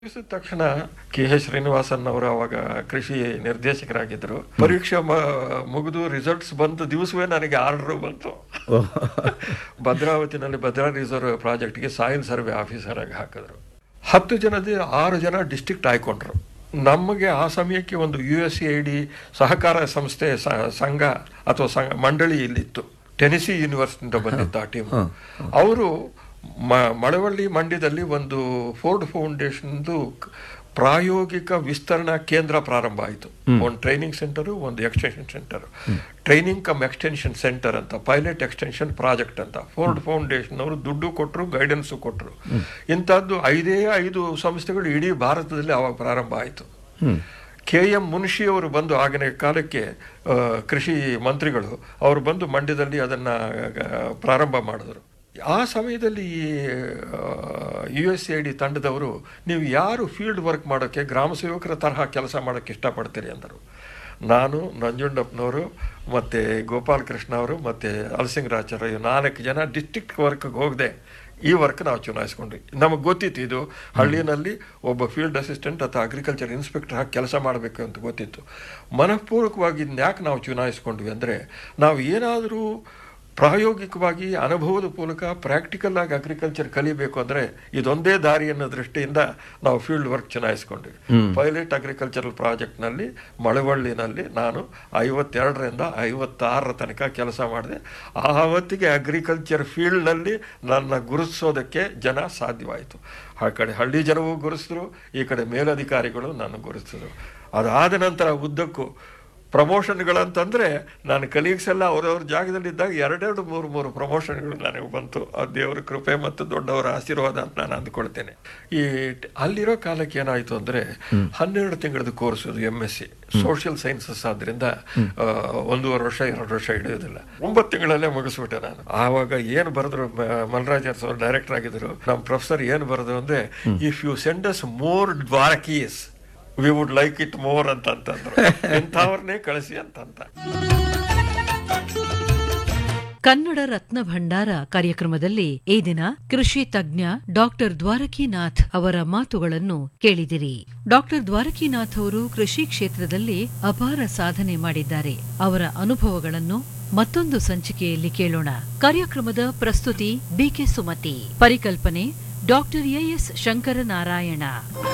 ಮುಗಿಸಿದ ತಕ್ಷಣ K H Srinivasan ಅವರು ಅವಾಗ ಕೃಷಿ ನಿರ್ದೇಶಕರಾಗಿದ್ದರು ಪರೀಕ್ಷೆ ಮ- ಮುಗಿದು ರಿಸಲ್ಟ್ಸ್ ಬಂದ ದಿವಸವೇ ನನಗೆ ಆರ್ಡರ್ ಬಂತು ಭದ್ರಾವತಿನಲ್ಲಿ ಭದ್ರಾ ರಿಸರ್ವ್ ಪ್ರಾಜೆಕ್ಟ್ಗೆ ಸಾಯಿಲ್ ಸರ್ವೆ ಆಫೀಸರ್ ಆಗಿ ಹಾಕಿದ್ರು ಹತ್ತು ಜನದ ಆರು ಜನ ಡಿಸ್ಟ್ರಿಕ್ಟ್ ಆಯ್ಕೊಂಡ್ರು ನಮಗೆ ಆ ಸಮಯಕ್ಕೆ ಒಂದು ಯು ಎಸ್ ಐ ಡಿ ಸಹಕಾರ ಸಂಸ್ಥೆ ಸ- ಸಂಘ ಅಥವಾ ಸಂಘ ಮಂಡಳಿ ಇಲ್ಲಿತ್ತು ಟೆನಿಸಿ ಯೂನಿವರ್ಸಿಟಿಯಿಂದ ಬಂದಿತ್ತು ಆ ಟೀಮ್ ಅವರು ಮ- ಮಳವಳ್ಳಿ ಮಂಡ್ಯದಲ್ಲಿ ಒಂದು ಫೋರ್ಡ್ ಫೌಂಡೇಶನ್ದು ಕ- ಪ್ರಾಯೋಗಿಕ ವಿಸ್ತರಣಾ ಕೇಂದ್ರ ಪ್ರಾರಂಭ ಆಯಿತು ಒಂದು ಟ್ರೈನಿಂಗ್ ಸೆಂಟರು ಒಂದು extension centre training cum extension centre ಅಂತ ಪೈಲಟ್ ಎಕ್ಸ್ಟೆನ್ಷನ್ ಪ್ರಾಜೆಕ್ಟ್ ಅಂತ ಫೋರ್ಡ್ ಫೌಂಡೇಶನ್ ಅವರು ದುಡ್ಡು ಕೊಟ್ಟರು ಗೈಡೆನ್ಸು ಕೊಟ್ಟರು ಇಂಥದ್ದು ಐದೇ ಐದು ಸಂಸ್ಥೆಗಳು ಇಡೀ ಭಾರತದಲ್ಲಿ ಅವಾಗ ಪ್ರಾರಂಭ ಆಯಿತು ಕೆ ಎಂ ಮುನ್ಷಿ ಅವರು ಬಂದು ಆಗಿನ ಕಾಲಕ್ಕೆ ಆ, ಕೃಷಿ ಮಂತ್ರಿಗಳು ಅವರು ಬಂದು ಮಂಡ್ಯದಲ್ಲಿ ಅದನ್ನು ಪ್ರಾರಂಭ ಮಾಡಿದ್ರು ಆ ಸಮಯದಲ್ಲಿ ಯು ಎಸ್ ಐ ಡಿ ತಂಡದವರು ನೀವು ಯಾರು ಫೀಲ್ಡ್ ವರ್ಕ್ ಮಾಡೋಕ್ಕೆ ಗ್ರಾಮ ಸೇವಕರ ತರಹ ಕೆಲಸ ಮಾಡೋಕ್ಕೆ ಇಷ್ಟಪಡ್ತೀರಿ ಅಂದರು ನಾನು ನಂಜುಂಡಪ್ಪನವರು ಮತ್ತು ಗೋಪಾಲಕೃಷ್ಣ ಅವರು ಮತ್ತು ಹಲಸಿಂಗರಾಚಾರ್ಯ ನಾಲ್ಕು ಜನ ಡಿಸ್ಟ್ರಿಕ್ಟ್ ವರ್ಕ್ಗೆ ಹೋಗದೆ ಈ ವರ್ಕ್ ನಾವು ಚುನಾಯಿಸ್ಕೊಂಡ್ವಿ ನಮಗೆ ಗೊತ್ತಿತ್ತು ಇದು ಹಳ್ಳಿನಲ್ಲಿ ಒಬ್ಬ ಫೀಲ್ಡ್ ಅಸಿಸ್ಟೆಂಟ್ ಅಥವಾ ಅಗ್ರಿಕಲ್ಚರ್ ಇನ್ಸ್ಪೆಕ್ಟರ್ ಹಾಕಿ ಕೆಲಸ ಮಾಡಬೇಕು ಅಂತ ಗೊತ್ತಿತ್ತು ಮನಃಪೂರ್ವಕವಾಗಿ ಯಾಕೆ ನಾವು ಚುನಾಯಿಸ್ಕೊಂಡ್ವಿ ಅಂದರೆ ನಾವು ಏನಾದರೂ ಪ್ರಾಯೋಗಿಕವಾಗಿ ಅನುಭವದ ಮೂಲಕ ಪ್ರಾಕ್ಟಿಕಲ್ ಆಗಿ ಅಗ್ರಿಕಲ್ಚರ್ ಕಲಿಬೇಕು ಅಂದರೆ ಇದೊಂದೇ ದಾರಿ ಅನ್ನೋ ದೃಷ್ಟಿಯಿಂದ ನಾವು ಫೀಲ್ಡ್ ವರ್ಕ್ ಚುನಾಯಿಸ್ಕೊಂಡ್ವಿ ಪೈಲಟ್ ಅಗ್ರಿಕಲ್ಚರಲ್ ಪ್ರಾಜೆಕ್ಟ್ನಲ್ಲಿ ಮಳವಳ್ಳಿನಲ್ಲಿ ನಾನು ಐವತ್ತೆರಡರಿಂದ ಐವತ್ತಾರರ ತನಕ ಕೆಲಸ ಮಾಡಿದೆ ಆ ಹೊತ್ತಿಗೆ ಅಗ್ರಿಕಲ್ಚರ್ ಫೀಲ್ಡ್ನಲ್ಲಿ ನನ್ನ ಗುರುತಿಸೋದಕ್ಕೆ ಜನ ಸಾಧ್ಯವಾಯಿತು ಆ ಕಡೆ ಹಳ್ಳಿ ಜನವೂ ಗುರುತಿಸಿದ್ರು ಈ ಕಡೆ ಮೇಲಧಿಕಾರಿಗಳು ನನ್ನ ಗುರುತಿಸಿದ್ರು ಅದಾದ ನಂತರ ಉದ್ದಕ್ಕೂ ಪ್ರಮೋಷನ್ಗಳಂತಂದ್ರೆ ನಾನು ಕಲೀಗ್ಸ್ ಎಲ್ಲ ಅವ್ರವ್ರ ಜಾಗದಲ್ಲಿದ್ದಾಗ ಎರಡೆರಡು ಮೂರು ಮೂರು ಪ್ರಮೋಷನ್ಗಳು ನನಗೆ ಬಂತು ಆ ದೇವರ ಕೃಪೆ ಮತ್ತು ದೊಡ್ಡವರ ಆಶೀರ್ವಾದ ಅಂತ ನಾನು ಅಂದ್ಕೊಳ್ತೇನೆ ಈ ಟ- ಅಲ್ಲಿರೋ ಕಾಲಕ್ಕೆ ಏನಾಯಿತು ಅಂದರೆ ಹನ್ನೆರಡು ತಿಂಗಳದ ಕೋರ್ಸ್ ಅದು M S C social sciences ಆದ್ರಿಂದ ಆ, ಒಂದೂವರೆ ವರ್ಷ ಎರಡು ವರ್ಷ ಹಿಡಿಯೋದಿಲ್ಲ ಒಂಬತ್ತು ತಿಂಗಳಲ್ಲೇ ಮುಗಿಸ್ಬಿಟ್ಟೆ ನಾನು ಆವಾಗ ಏನು ಬರೆದ್ರು ಮಲ್ರಾಜ್ ಅವರು ಡೈರೆಕ್ಟರ್ ಆಗಿದ್ರು ನಮ್ಮ ಪ್ರೊಫೆಸರ್ ಏನು ಬರೆದ್ರು ಅಂದರೆ if you send us more Dwarakis we would like it more ಅಂತ ಅಂತಂದ್ರು ಇಂಥವ್ರನ್ನೇ ಕಳಿಸಿ ಅಂತಂತ ಕನ್ನಡ ರತ್ನ ಭಂಡಾರ ಕಾರ್ಯಕ್ರಮದಲ್ಲಿ ಈ ದಿನ ಕೃಷಿ ತಜ್ಞ ಡಾಕ್ಟರ್ ದ್ವಾರಕೀನಾಥ್ ಅವರ ಮಾತುಗಳನ್ನು ಕೇಳಿದಿರಿ ಡಾಕ್ಟರ್ ದ್ವಾರಕೀನಾಥ್ ಅವರು ಕೃಷಿ ಕ್ಷೇತ್ರದಲ್ಲಿ ಅಪಾರ ಸಾಧನೆ ಮಾಡಿದ್ದಾರೆ ಅವರ ಅನುಭವಗಳನ್ನು ಮತ್ತೊಂದು ಸಂಚಿಕೆಯಲ್ಲಿ ಕೇಳೋಣ ಕಾರ್ಯಕ್ರಮದ ಪ್ರಸ್ತುತಿ ಬಿಕೆ ಸುಮತಿ ಪರಿಕಲ್ಪನೆ ಡಾಕ್ಟರ್ ಎಎಸ್ ಶಂಕರನಾರಾಯಣ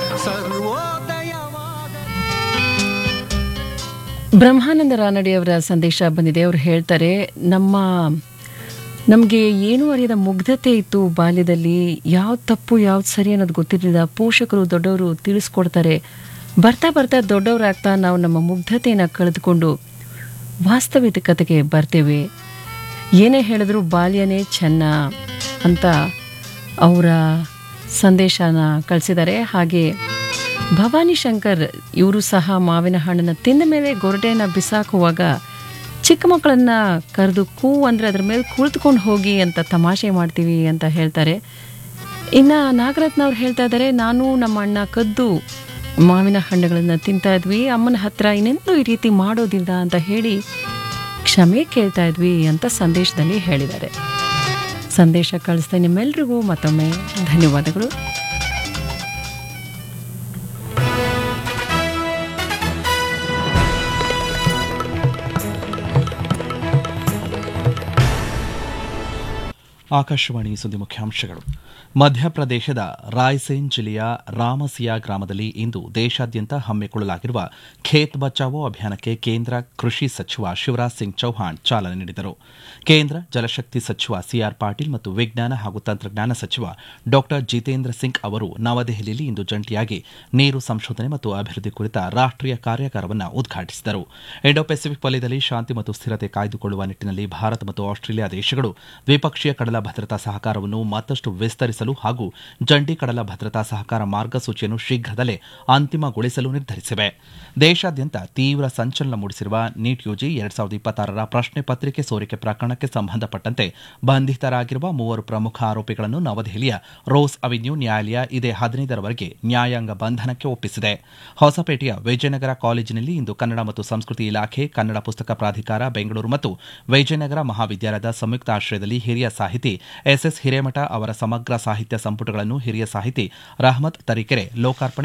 ಬ್ರಹ್ಮಾನಂದ ರಾನಡೆಯವರ ಸಂದೇಶ ಬಂದಿದೆ ಅವರು ಹೇಳ್ತಾರೆ ನಮ್ಮ ನಮಗೆ ಏನೂ ಅರಿಯದ ಮುಗ್ಧತೆ ಇತ್ತು ಬಾಲ್ಯದಲ್ಲಿ ಯಾವ್ದು ತಪ್ಪು ಯಾವ್ದು ಸರಿ ಅನ್ನೋದು ಗೊತ್ತಿರಲಿಲ್ಲ ಪೋಷಕರು ದೊಡ್ಡವರು ತಿಳಿಸ್ಕೊಡ್ತಾರೆ ಬರ್ತಾ ಬರ್ತಾ ದೊಡ್ಡವರಾಗ್ತಾ ನಾವು ನಮ್ಮ ಮುಗ್ಧತೆಯನ್ನು ಕಳೆದುಕೊಂಡು ವಾಸ್ತವಿಕತೆಗೆ ಬರ್ತೇವೆ ಏನೇ ಹೇಳಿದ್ರು ಬಾಲ್ಯನೇ ಚೆನ್ನ ಅಂತ ಅವರ ಸಂದೇಶನ ಕಳಿಸಿದ್ದಾರೆ ಹಾಗೆ ಭವಾನಿ ಶಂಕರ್ ಇವರು ಸಹ ಮಾವಿನ ಹಣ್ಣನ್ನು ತಿಂದ ಮೇಲೆ ಗೊರಟೆಯನ್ನು ಬಿಸಾಕುವಾಗ ಚಿಕ್ಕ ಮಕ್ಕಳನ್ನ ಕರೆದು ಕೂ ಅಂದರೆ ಅದ್ರ ಮೇಲೆ ಕುಳಿತುಕೊಂಡು ಹೋಗಿ ಅಂತ ತಮಾಷೆ ಮಾಡ್ತೀವಿ ಅಂತ ಹೇಳ್ತಾರೆ ಇನ್ನು ನಾಗರತ್ನ ಅವ್ರು ಹೇಳ್ತಾ ಇದ್ದಾರೆ ನಾನು ನಮ್ಮ ಅಣ್ಣ ಕದ್ದು ಮಾವಿನ ಹಣ್ಣುಗಳನ್ನು ತಿಂತಾ ಇದ್ವಿ ಅಮ್ಮನ ಹತ್ರ ಇನ್ನೆಂದೂ ಈ ರೀತಿ ಮಾಡೋದಿಲ್ಲ ಅಂತ ಹೇಳಿ ಕ್ಷಮೆ ಕೇಳ್ತಾ ಇದ್ವಿ ಅಂತ ಸಂದೇಶದಲ್ಲಿ ಹೇಳಿದ್ದಾರೆ ಸಂದೇಶ ಕಳಿಸ್ತಾ ನಿಮ್ಮೆಲ್ರಿಗೂ ಮತ್ತೊಮ್ಮೆ ಧನ್ಯವಾದಗಳು ಆಕಾಶವಾಣಿ ಸುದ್ದಿ ಮುಖ್ಯಾಂಶಗಳು ಮಧ್ಯಪ್ರದೇಶದ ರಾಯ್ಸೇನ್ ಜಿಲ್ಲೆಯ ರಾಮಸಿಯಾ ಗ್ರಾಮದಲ್ಲಿ ಇಂದು ದೇಶಾದ್ಯಂತ ಹಮ್ಮಿಕೊಳ್ಳಲಾಗಿರುವ ಖೇತ್ ಬಚಾವೋ ಅಭಿಯಾನಕ್ಕೆ ಕೇಂದ್ರ ಕೃಷಿ ಸಚಿವ ಶಿವರಾಜ್ ಸಿಂಗ್ ಚೌಹಾಣ್ ಚಾಲನೆ ನೀಡಿದರು ಕೇಂದ್ರ ಜಲಶಕ್ತಿ ಸಚಿವ ಸಿಆರ್ ಪಾಟೀಲ್ ಮತ್ತು ವಿಜ್ಞಾನ ಹಾಗೂ ತಂತ್ರಜ್ಞಾನ ಸಚಿವ ಡಾ ಜಿತೇಂದ್ರ ಸಿಂಗ್ ಅವರು ನವದೆಹಲಿಯಲ್ಲಿ ಇಂದು ಜಂಟಿಯಾಗಿ ನೀರು ಸಂಶೋಧನೆ ಮತ್ತು ಅಭಿವೃದ್ಧಿ ಕುರಿತ ರಾಷ್ಟೀಯ ಕಾರ್ಯಾಗಾರವನ್ನು ಉದ್ಘಾಟಿಸಿದರು ಇಂಡೋ ಪೆಸಿಫಿಕ್ ವಲಯದಲ್ಲಿ ಶಾಂತಿ ಮತ್ತು ಸ್ಥಿರತೆ ಕಾಯ್ದುಕೊಳ್ಳುವ ನಿಟ್ಟಿನಲ್ಲಿ ಭಾರತ ಮತ್ತು ಆಸ್ಟ್ರೇಲಿಯಾ ದೇಶಗಳು ದ್ವಿಪಕ್ಷೀಯ ಕಡಲ ಭದ್ರತಾ ಸಹಕಾರವನ್ನು ಮತ್ತಷ್ಟು ವಿಸ್ತರಿಸಲು ಹಾಗೂ ಜಂಟಿ ಕಡಲ ಭದ್ರತಾ ಸಹಕಾರ ಮಾರ್ಗಸೂಚಿಯನ್ನು ಶೀಘ್ರದಲ್ಲೇ ಅಂತಿಮಗೊಳಿಸಲು ನಿರ್ಧರಿಸಿವೆ ದೇಶಾದ್ಯಂತ ತೀವ್ರ ಸಂಚಲನ ಮೂಡಿಸಿರುವ ನೀಟ್ ಯುಜಿ ಎರಡ್ ಸಾವಿರದ ಇಪ್ಪತ್ತಾರರ ಪ್ರಶ್ನೆ ಪತ್ರಿಕೆ ಸೋರಿಕೆ ಪ್ರಕರಣಕ್ಕೆ ಸಂಬಂಧಪಟ್ಟಂತೆ ಬಂಧಿತರಾಗಿರುವ ಮೂವರು ಪ್ರಮುಖ ಆರೋಪಿಗಳನ್ನು ನವದೆಹಲಿಯ ರೋಸ್ ಅವೆನ್ಯೂ ನ್ಯಾಯಾಲಯ ಇದೇ ಹದಿನೈದರವರೆಗೆ ನ್ಯಾಯಾಂಗ ಬಂಧನಕ್ಕೆ ಒಪ್ಪಿಸಿದೆ ಹೊಸಪೇಟೆಯ ವಿಜಯನಗರ ಕಾಲೇಜಿನಲ್ಲಿ ಇಂದು ಕನ್ನಡ ಮತ್ತು ಸಂಸ್ಕೃತಿ ಇಲಾಖೆ ಕನ್ನಡ ಪುಸ್ತಕ ಪ್ರಾಧಿಕಾರ ಬೆಂಗಳೂರು ಮತ್ತು ವಿಜಯನಗರ ಮಹಾವಿದ್ಯಾಲಯದ ಸಂಯುಕ್ತ ಆಶ್ರಯದಲ್ಲಿ ಹಿರಿಯ ಸಾಹಿತಿ ಸಾಹಿತಿ ಎಸ್ಎಸ್ ಹಿರೇಮಠ ಅವರ ಸಮಗ್ರ ಸಾಹಿತ್ಯ ಸಂಪುಟಗಳನ್ನು ಹಿರಿಯ ಸಾಹಿತಿ ರಹಮತ್ ತರೀಕೆರೆ ಲೋಕಾರ್ಪಣೆ